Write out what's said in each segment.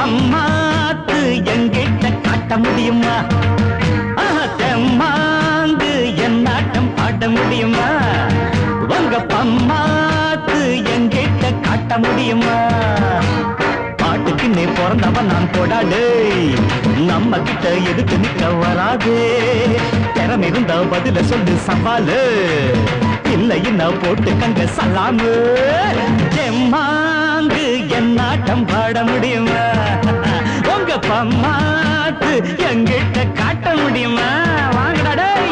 பம்மாத்து எங்கிட்ட காட்ட முடியுமா ஆஹா, தெம்மாங்கு என் நாட்டம் பாட முடியுமா உங்க பம்மாத்து எங்கிட்ட காட்ட முடியுமா பாட்டுக்கு நீ பிறந்தவன் நான் போடாடு நம்ம கிட்ட எதுக்கு நிக்க வராது திறம் இருந்தா பதில சொல்லு சவாலு இல்லைன்னா போட்டு கங்க சலாமு எம்மாங்கு என் நாட்டம் பாட முடியுமா உங்க பம்மாத்து எங்கிட்ட காட்ட முடியுமா வாங்கடா டேய்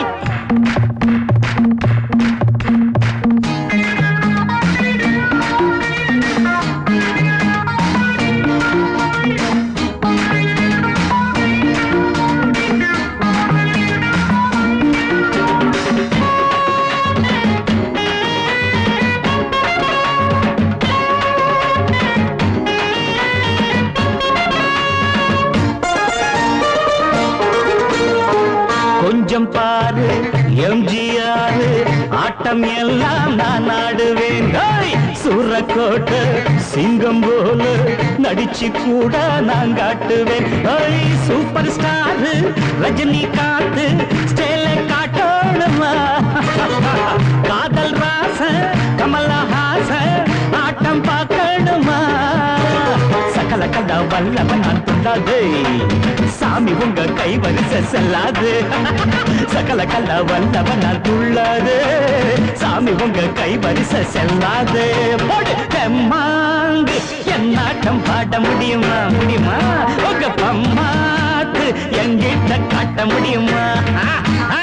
கொஞ்சம் பாரு எம்ஜிஆர் ஆட்டம் எல்லாம் நான் ஆடுவேன் ஏய், சூரக்கோட்டை சிங்கம் போல நடிச்சு கூட நான் காட்டுவேன் ஏய், சூப்பர் ஸ்டார் ரஜினிகாந்த் ஸ்டேல காட்டணுமா காதல் ராச கமலஹாசன் ஆட்டம் பார்க்கணுமா சகல கலா வல்லவன் நான் துண்டாது சாமி உங்க கை வரிசை செல்லாது சகல கலா வல்லவன் நான் துள்ளாது சாமி உங்க கை வரிசை செல்லாது போடு தெம்மாங்கு என் நாட்டம் பாட முடியுமா முடியுமா உங்க பம்மாத்து எங்கிட்ட காட்ட முடியுமா ஆ, ஆ.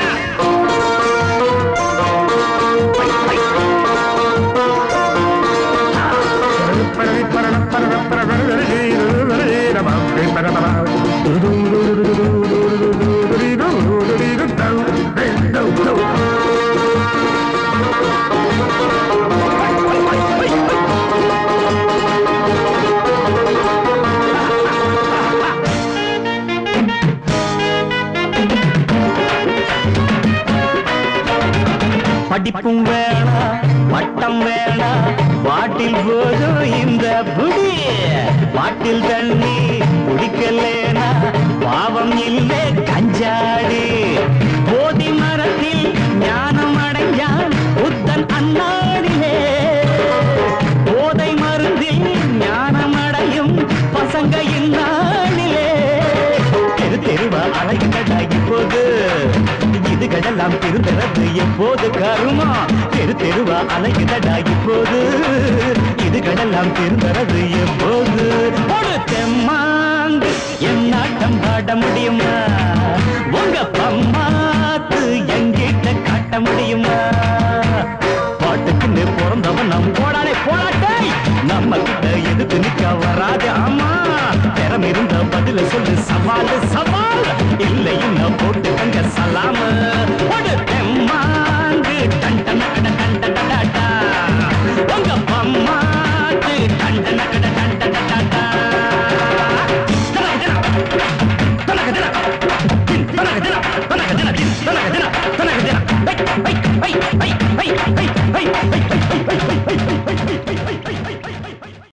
படிப்பும் வேணாம் வட்டம் வேணாம் பாட்டில் போதும் இந்த புடி பாட்டில் தண்ணி குடிக்கலேனா பாவம் இல்லை கஞ்சாடி போதி மரத்தில் ஞானம் அடைஞ்சான் புத்தன் அண்ணாடிலே போதை மருந்தில் ஞானம் அடையும் பசங்க இந்நாளிலே தெரு தெருவா அலைகின்றன இப்போது இதுகளெல்லாம் திருந்தறது எப்போது கருமா தெரு தெருவா அலைகின்றன இப்போது இதுகளெல்லாம் திருந்தறது எப்போது ஒரு தெம்மாங்கு என் நாட்டம் பாட முடியுமா உங்க பம்மாத்து எங்கிட்ட காட்ட முடியுமா பாட்டுக்குன்னு பிறந்தவன் நம் போடாடே போடாட்டே நம்ம கிட்ட எதுக்கு நிக்க வராது ஆமா திறம் இருந்த பதில சொல்லு சவால் சவால் இல்லை இன்னும் போட்டு கங்க சலாம ஒரு தெம்மாங்கு டன் டன் கட டன் டன் டா டா. உங்க பம்மாக்கு டன் டன் கட டன் டன் டா டா. தனக்கு தினா, தனக்கு தினா, தின், தனக்கு தினா, தனக்கு தினா, தின், தனக்கு தினா, தனக்கு தினா. ஐ, ஐ, ஐ, ஐ.